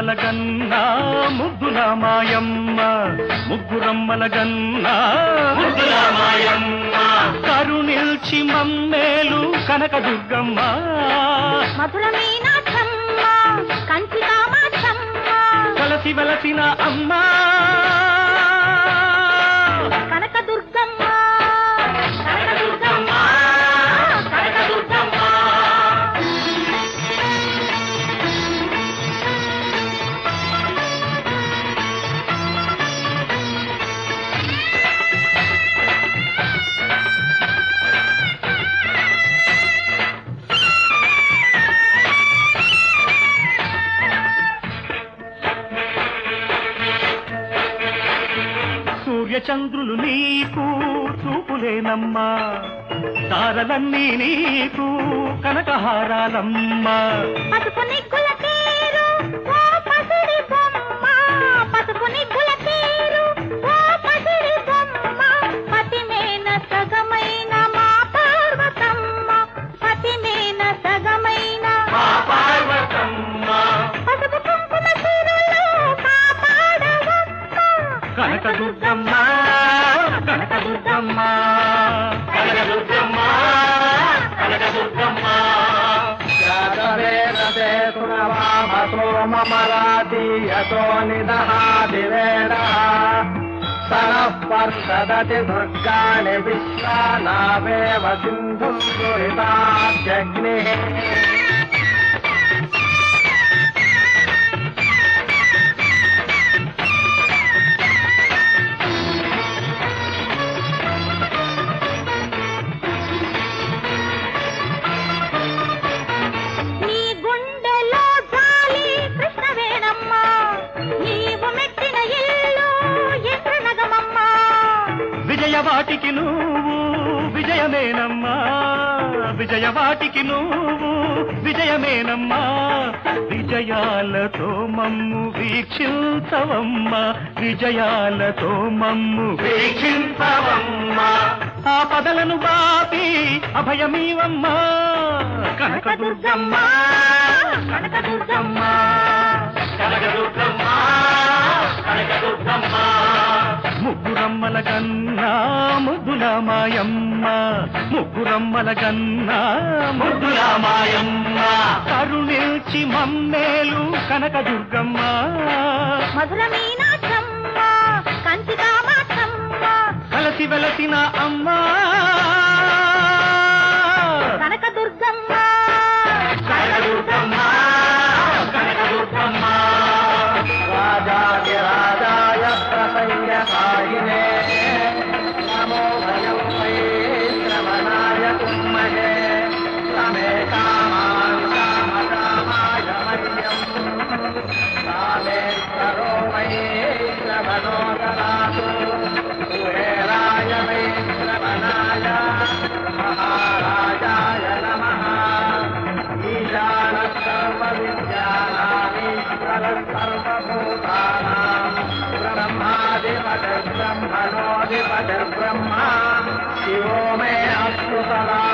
ముగ్గురమ్మల గన్నా ముగ్గుల మాయమ్మ ముగ్గురమ్మల గన్నా ముగ్గుల మాయమ్మ కరుణిల్చి మమ్మేలు కనకదుర్గమ్మ మధుర మీనాక్షమ్మ కంచి కామాక్షమ్మ కలసి వెలసిన అమ్మా కనకదుర్గమ్మ కనకదుర్గమ్మ కనకదుర్గమ్మ సూర్యచంద్రులు నీకు చూపులేనమ్మా తారలన్నీ నీకు కనకహారాలమ్మా పసుపు నిగ్గుల తీరు ఓ పసిడి బొమ్మ పసుపు నిగ్గుల తీరు ఓ పసిడి బొమ్మ పతిమేన సగమైన మా పార్వతమ్మ పతిమేన సగమైన పసుపు కుంకుమ తీరులో కాపాడవమ్మ కనకదుర్గమ్మ కనకదుర్గమ్మ కనకదుర్గమ్మ కనకదుర్గమ్మ జాతవేదతే సురవామసోమరాతీయతో నిదహాదివేడः సనః పర్షదతి దుర్గాణి విశ్వానావేవ సింధుం దురితాద్యగ్నిः నీ గుండెలో జాలి కృష్ణవేణమ్మ నీవు మెట్టిన ఇల్లు ఇంద్రనగమమ్మ విజయవాటికి నువ్వు విజయమేనమ్మా విజయవాటికి నువ్వు విజయమేనమ్మా విజయాలతో మమ్ము వీక్షించవమ్మా విజయాలతో మమ్ము వీక్షించవమ్మా ఆ పదలను బాపి అభయమీవమ్మా కనకదుర్గమ్మ కనకదుర్గమ్మ కనకదుర్గమ్మ కనకదుర్గమ్మ ముగ్గురమ్మల గన్నా ముద్దుల మాయమ్మ ముగ్గురమ్మల గన్నా ముద్దుల మాయమ్మ కరుణిల్చి మమ్మేలు కనకదుర్గమ్మ మధుర మీనాక్షమ్మ కంచి కామాక్షమ్మ కలసి వెలసిన అమ్మా కనకదుర్గమ్మ కనకదుర్గమ్మ కనకదుర్గమ్మ రాజాదిరాజాయ ప్రసయ్యసాయినే నమో భయం వై శ్రవణాయ కుమ్మహే రమే కామాన్ కామకామాయ మహ్యం రామేశ్వరో వై శ్రవణో దదాతు కుబేరాయ వై శ్రవణాయ మహారాజాయ నమః ఈశానः సర్వవిద్యానామీశ్వరः సర్వభూతానాం బ్రహ్మాధిపతిర్బ్రహ్మణోధిపతిర్బ్రహ్మ శివో మే అస్తు సదా